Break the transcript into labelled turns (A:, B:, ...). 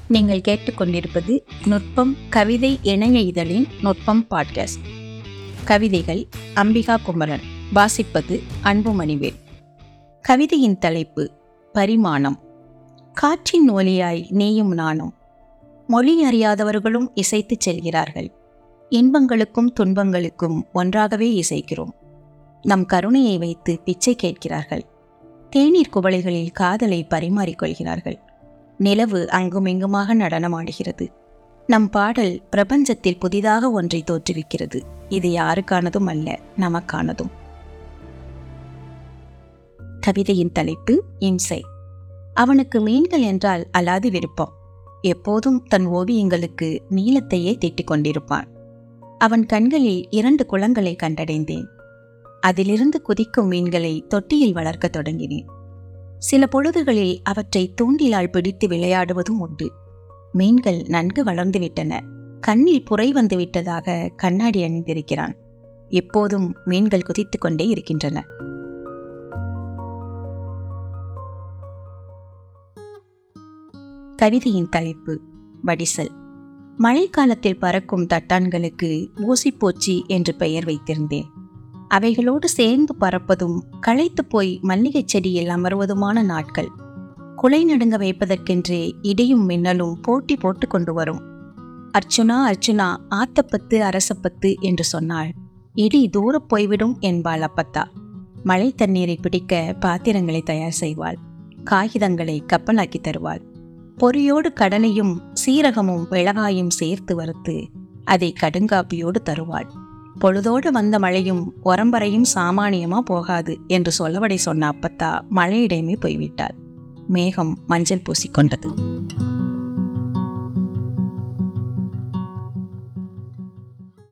A: நீங்கள் கேட்டுக்கொண்டிருப்பது நுட்பம் கவிதை இணைய இதழின் நுட்பம் பாட்காஸ்ட் கவிதைகள் அம்பிகா குமரன் வாசிப்பது அன்புமணிவேல் கவிதையின் தலைப்பு பரிமாணம் காற்றின் ஒலியாய் நீயும் நானும் மொழி அறியாதவர்களும் இசைத்துச் செல்கிறார்கள் இன்பங்களுக்கும் துன்பங்களுக்கும் ஒன்றாகவே இசைக்கிறோம் நம் கருணையை வைத்து பிச்சை கேட்கிறார்கள் தேநீர் குவளைகளில் காதலை பரிமாறிக்கொள்கிறார்கள் நிலவு அங்குமிங்குமாக நடனமாடுகிறது நம் பாடல் பிரபஞ்சத்தில் புதிதாக ஒன்றை தோற்றுவிக்கிறது இது யாருக்கானதும் அல்ல நமக்கானதும் கவிதையின் தலைப்பு இம்சை அவனுக்கு மீன்கள் என்றால் அலாதி விருப்பம் எப்போதும் தன் ஓவியங்களுக்கு நீளத்தையே திட்டிக் கொண்டிருப்பான் அவன் கண்களில் இரண்டு குளங்களை கண்டடைந்தேன் அதிலிருந்து குதிக்கும் மீன்களை தொட்டியில் வளர்க்கத் தொடங்கினேன் சில பொழுதுகளில் அவற்றை தூண்டிலால் பிடித்து விளையாடுவதும் உண்டு மீன்கள் நன்கு வளர்ந்துவிட்டன கண்ணில் புரை வந்து விட்டதாக கண்ணாடி அணிந்திருக்கிறான் எப்போதும் மீன்கள் குதித்துக் கொண்டே இருக்கின்றன கவிதையின் தலைப்பு வடிசல் மழைக்காலத்தில் பறக்கும் தட்டான்களுக்கு ஊசிப்போச்சி என்று பெயர் வைத்திருந்தேன் அவைகளோடு சேர்ந்து பறப்பதும் களைத்து போய் மல்லிகை செடியில் அமர்வதுமான நாட்கள் குலை நடுங்க வைப்பதற்கென்றே இடியும் மின்னலும் போட்டி போட்டு கொண்டு வரும் அர்ச்சுனா அர்ச்சுனா ஆத்தப்பத்து அரசப்பத்து என்று சொன்னாள் இடி தூரப் போய்விடும் என்பாள் அப்பத்தா மழை தண்ணீரை பிடிக்க பாத்திரங்களை தயார் செய்வாள் காகிதங்களை கப்பலாக்கி தருவாள் பொரியோடு கடலையும் சீரகமும் மிளகாயும் சேர்த்து வறுத்து அதை கடுங்காப்பியோடு தருவாள் பொழுதோடு வந்த மழையும் ஒரம்பரையும் சாமானியமா போகாது என்று சொல்லவடை சொன்ன அப்பத்தா மழையிடமே போய்விட்டாள் மேகம் மஞ்சள் பூசிக்கொண்டது